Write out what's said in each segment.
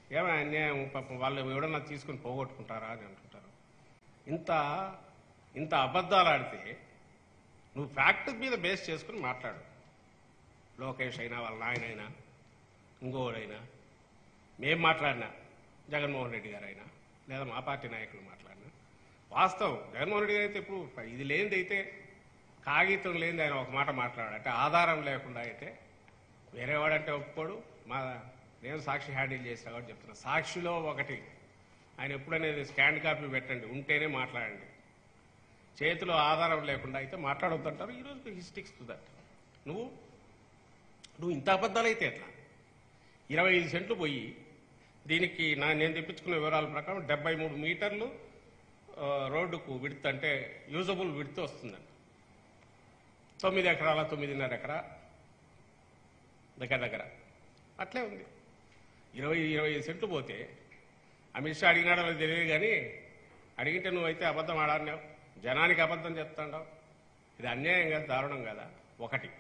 ఏమైనా అన్యాయం పాపం వాళ్ళు ఎవడన్నా తీసుకుని పోగొట్టుకుంటారా అని అంటుంటారు ఇంత ఇంత అబద్ధాలు ఆడితే నువ్వు ఫ్యాక్ట్ మీద బేస్ చేసుకుని మాట్లాడు లోకేష్ అయినా వాళ్ళ నాయనైనా ఇంకోడైనా మేం మాట్లాడినా జగన్మోహన్ రెడ్డి గారు అయినా లేదా మా పార్టీ నాయకులు మాట్లాడినా వాస్తవం జగన్మోహన్ రెడ్డి గారు అయితే ఇప్పుడు ఇది లేనిది అయితే కాగితం లేనిది ఆయన ఒక మాట మాట్లాడాడు అంటే ఆధారం లేకుండా అయితే వేరే వాడంటే ఒప్పుకోడు మా నేను సాక్షి హ్యాండిల్ చేసినా కాబట్టి చెప్తున్నా సాక్షిలో ఒకటి ఆయన ఎప్పుడనేది స్కాన్ కాపీ పెట్టండి ఉంటేనే మాట్లాడండి చేతిలో ఆధారం లేకుండా అయితే మాట్లాడొద్దంటారు ఈరోజు హిస్టిక్స్ టు దట్ నువ్వు నువ్వు ఇంత అబద్ధాలు అయితే ఎట్లా ఇరవై ఐదు సెంట్లు పోయి దీనికి నా నేను తెప్పించుకున్న వివరాల ప్రకారం డెబ్బై మూడు మీటర్లు ఆ, రోడ్డుకు విడత అంటే యూజబుల్ విడత వస్తుందండి తొమ్మిది ఎకరాల తొమ్మిదిన్నర ఎకరా దగ్గర దగ్గర అట్లే ఉంది ఇరవై ఇరవై ఐదు సెంట్లు పోతే అమిత్ షా అడిగినాడో లేదో తెలియదు కానీ అడిగితే నువ్వైతే అబద్ధం ఆడాన్నావు జనానికి అబద్ధం చెప్తాండావు ఇది అన్యాయం కదా దారుణం కదా ఒకటి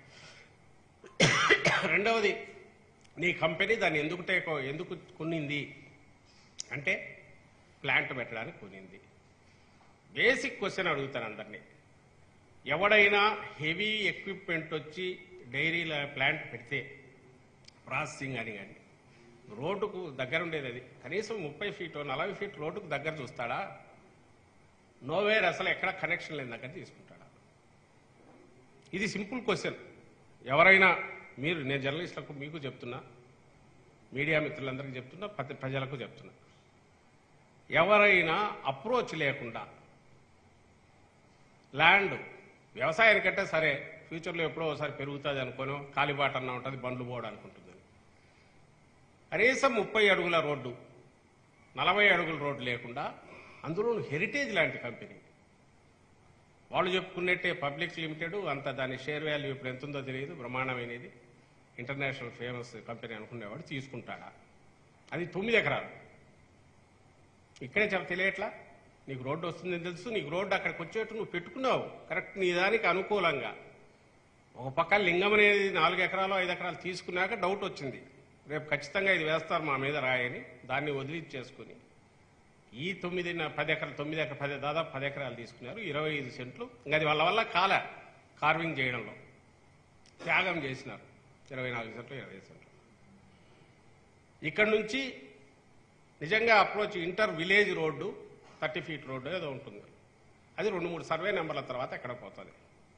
రెండవది నీ కంపెనీ దాన్ని ఎందుకు టేకో ఎందుకు కొనింది అంటే ప్లాంట్ పెట్టడానికి కొనింది బేసిక్ క్వశ్చన్ అడుగుతాను అందరినీ ఎవడైనా హెవీ ఎక్విప్మెంట్ వచ్చి డైరీ ప్లాంట్ పెడితే ప్రాసెసింగ్ అని కానీ రోడ్డుకు దగ్గర ఉండేది అది కనీసం ముప్పై ఫీట్ నలభై ఫీట్ రోడ్డుకు దగ్గర చూస్తాడా నోవేర్ అసలు ఎక్కడ కనెక్షన్ లేని దగ్గర తీసుకుంటాడా ఇది సింపుల్ క్వశ్చన్ ఎవరైనా మీరు నేను జర్నలిస్టులకు మీకు చెప్తున్నా మీడియా మిత్రులందరికీ చెప్తున్నా ప్రతి ప్రజలకు చెప్తున్నా ఎవరైనా అప్రోచ్ లేకుండా ల్యాండ్ వ్యవసాయానికంటే సరే ఫ్యూచర్లో ఎప్పుడో ఒకసారి పెరుగుతుంది అనుకోను కాలిబాట అన్న ఉంటుంది బండ్లు పోవడం అనుకుంటుంది కనీసం ముప్పై అడుగుల రోడ్డు నలభై అడుగుల రోడ్డు లేకుండా అందులో హెరిటేజ్ లాంటి కంపెనీ వాళ్ళు చెప్పుకున్నట్టే పబ్లిక్ లిమిటెడ్ అంత దాని షేర్ వాల్యూ ఇప్పుడు ఎంత ఉందో తెలియదు బ్రహ్మాండమైనది ఇంటర్నేషనల్ ఫేమస్ కంపెనీ అనుకునేవాడు తీసుకుంటాడా అది తొమ్మిది ఎకరాలు ఇక్కడే చెప్ప తెలియట్లా నీకు రోడ్డు వస్తుందని తెలుసు నీకు రోడ్డు అక్కడికి వచ్చేట్టు నువ్వు పెట్టుకున్నావు కరెక్ట్ నీ దానికి అనుకూలంగా ఒక పక్క లింగం అనేది నాలుగు ఎకరాలు ఐదు ఎకరాలు తీసుకున్నాక డౌట్ వచ్చింది రేపు ఖచ్చితంగా ఇది వేస్తారు మా మీద రాయని దాన్ని వదిలిచ్చేసుకుని ఈ తొమ్మిది పది ఎకరాలు తొమ్మిది ఎకరా పది దాదాపు పది ఎకరాలు తీసుకున్నారు ఇరవై ఐదు సెంట్లు ఇంకా అది వాళ్ళ వల్ల కాల కార్వింగ్ చేయడంలో త్యాగం చేసినారు ఇరవై నాలుగు సెంట్లు ఇరవై ఐదు సెంట్లు ఇక్కడ నుంచి నిజంగా approach inter village road thirty feet road ఏదో ఉంటుంది అది రెండు మూడు సర్వే నెంబర్ల తర్వాత ఎక్కడ పోతుంది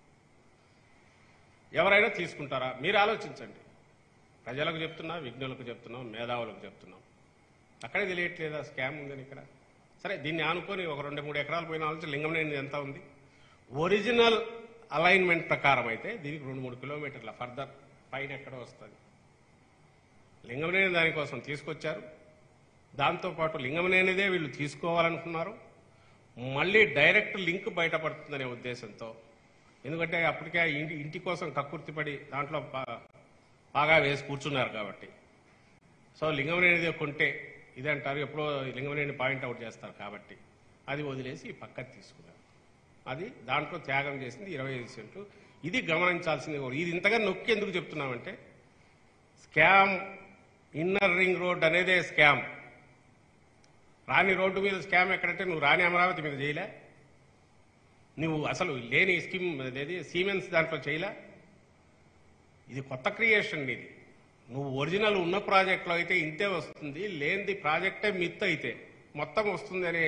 ఎవరైనా తీసుకుంటారా మీరు ఆలోచించండి ప్రజలకు చెప్తున్నా విజ్ఞులకు చెప్తున్నాం మేధావులకు చెప్తున్నాం అక్కడే తెలియట్లేదా స్కామ్ ఉందని ఇక్కడ సరే దీన్ని ఆనుకొని ఒక రెండు మూడు ఎకరాలు పోయిన ఆలోచన లింగంనేని ఎంత ఉంది ఒరిజినల్ అలైన్మెంట్ ప్రకారం అయితే దీనికి రెండు మూడు కిలోమీటర్ల ఫర్దర్ పైన ఎక్కడో వస్తుంది లింగంనేని దానికోసం తీసుకొచ్చారు దాంతోపాటు లింగంనేనిదే వీళ్ళు తీసుకోవాలనుకున్నారు మళ్ళీ డైరెక్ట్ లింక్ బయటపడుతుందనే ఉద్దేశంతో ఎందుకంటే అప్పటికే ఆ ఇంటి ఇంటి కోసం కక్కుర్తిపడి దాంట్లో బా- బాగా వేసి కూర్చున్నారు కాబట్టి సో లింగంనేనిదే కొంటే ఇది అంటారు ఎప్పుడో లింగంనేని పాయింట్ అవుట్ చేస్తారు కాబట్టి అది వదిలేసి ఈ పక్కకు తీసుకున్నారు అది దాంట్లో త్యాగం చేసింది ఇరవై ఐదు సెంట్లు ఇది గమనించాల్సింది కూడా. ఇది ఇంతగా నొక్కి ఎందుకు చెప్తున్నామంటే స్కామ్ ఇన్నర్ రింగ్ రోడ్ అనేదే స్కామ్ రాని రోడ్డు మీద స్కామ్ ఎక్కడంటే నువ్వు రాని అమరావతి మీద చేయలే నువ్వు అసలు లేని స్కీమ్ అదేది సీమెన్స్ దాంట్లో చేయలే ఇది కొత్త క్రియేషన్ ఇది నువ్వు ఒరిజినల్ ఉన్న ప్రాజెక్ట్లో అయితే ఇంతే వస్తుంది లేనిది ప్రాజెక్టే మిత్ అయితే మొత్తం వస్తుంది అనే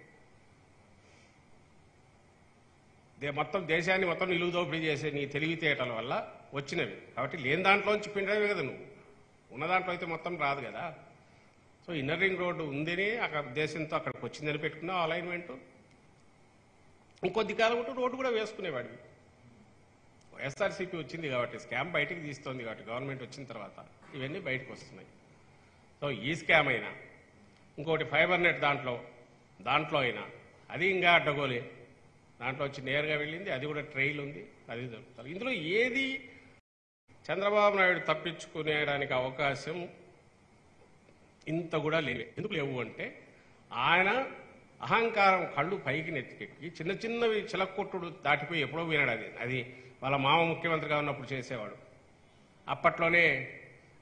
దే- మొత్తం దేశాన్ని మొత్తం నిలువు దోపిడీ చేసే నీ తెలివితేటల వల్ల వచ్చినవి కాబట్టి లేని దాంట్లోంచి పిండమే కదా నువ్వు ఉన్న దాంట్లో అయితే మొత్తం రాదు కదా సో ఇన్నర్ రింగ్ రోడ్డు ఉందని అక్కడ ఉద్దేశంతో అక్కడికి వచ్చిందని పెట్టుకున్నావు అలైన్మెంట్ ఇంకొద్ది కాలం ఉంటూ రోడ్డు కూడా వేసుకునేవాడివి వైఎస్ఆర్సీపీ వచ్చింది కాబట్టి స్కామ్ బయటికి తీస్తోంది కాబట్టి గవర్నమెంట్ వచ్చిన తర్వాత ఇవన్నీ బయటకు వస్తున్నాయి సో ఈ స్కామ్ అయినా ఇంకోటి ఫైబర్ నెట్ దాంట్లో దాంట్లో అయినా అది ఇంకా అడ్డగోలే దాంట్లో వచ్చి నేరుగా వెళ్ళింది అది కూడా ట్రైల్ ఉంది అది దొరుకుతారు ఇందులో ఏది చంద్రబాబు నాయుడు తప్పించుకునేడానికి అవకాశం ఇంత కూడా లేవే ఎందుకు లేవు అంటే ఆయన అహంకారం కళ్ళు పైకి నెత్తికెక్కి చిన్న చిన్నవి చిలక్కొట్టుడు దాటిపోయి ఎప్పుడో వినాడు అది అది వాళ్ళ మామ ముఖ్యమంత్రిగా ఉన్నప్పుడు చేసేవాడు అప్పట్లోనే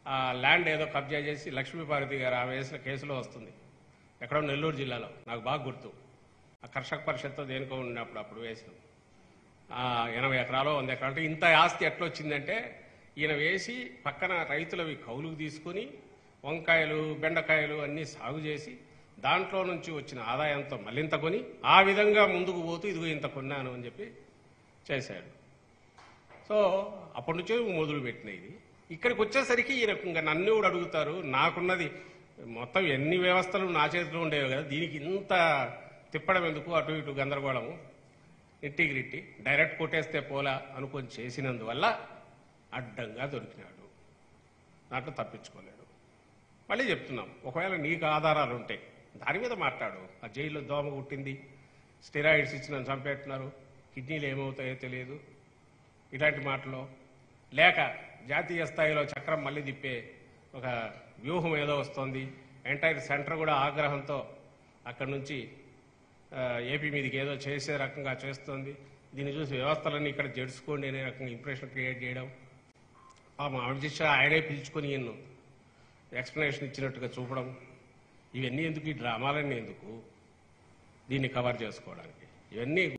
ఆ ల్యాండ్ ఏదో కబ్జా చేసి లక్ష్మీపార్వతి గారు ఆమె వేసిన కేసులో వస్తుంది ఎక్కడో నెల్లూరు జిల్లాలో నాకు బాగా గుర్తు ఆ కర్షక పరిషత్తో దేనికో ఉన్నప్పుడు అప్పుడు వేసినాం ఆ, ఎనభై ఎకరాలు వంద ఎకరాలు అంటే ఇంత ఆస్తి ఎట్లా వచ్చిందంటే ఈయన వేసి పక్కన రైతులవి కౌలుకు తీసుకుని వంకాయలు బెండకాయలు అన్నీ సాగు చేసి దాంట్లో నుంచి వచ్చిన ఆదాయంతో మళ్ళింత కొని ఆ విధంగా ముందుకు పోతూ ఇదిగో ఇంత కొన్నాను అని చెప్పి చేశాడు సో అప్పటి నుంచే మొదలు పెట్టిన ఇది ఇక్కడికి వచ్చేసరికి ఈయన ఇంకా నన్ను కూడా అడుగుతారు నాకున్నది మొత్తం ఎన్ని వ్యవస్థలు నా చేతిలో ఉండేవి కదా దీనికి ఇంత తిప్పడం ఎందుకు అటు ఇటు గందరగోళము ఇంటిగ్రిటీ డైరెక్ట్ కొట్టేస్తే పోలా అనుకొని చేసినందువల్ల అడ్డంగా దొరికినాడు దాంట్లో తప్పించుకోలేడు మళ్ళీ చెప్తున్నాం ఒకవేళ నీకు ఆధారాలు ఉంటాయి దాని మీద మాట్లాడు ఆ జైల్లో దోమ కుట్టింది స్టెరాయిడ్స్ ఇచ్చి నన్ను చంపేస్తున్నారు కిడ్నీలు ఏమవుతాయో తెలియదు ఇలాంటి మాటలు లేక జాతీయ స్థాయిలో చక్రం మళ్ళీ తిప్పే ఒక వ్యూహం ఏదో వస్తుంది ఎంటైర్ సెంటర్ కూడా ఆగ్రహంతో అక్కడి నుంచి ఆ, ఏపీ మీదకి ఏదో చేసే రకంగా చేస్తుంది దీన్ని చూసి వ్యవస్థలన్నీ ఇక్కడ జడుచుకోండి అనే రకంగా ఇంప్రెషన్ క్రియేట్ చేయడం ఆ అమిత్ షా ఆయనే పిలుచుకొని ఈయన్ను ఎక్స్ప్లెనేషన్ ఇచ్చినట్టుగా చూపడం ఇవన్నీ ఎందుకు ఈ డ్రామాలన్నీ ఎందుకు దీన్ని కవర్ చేసుకోవడానికి ఇవన్నీ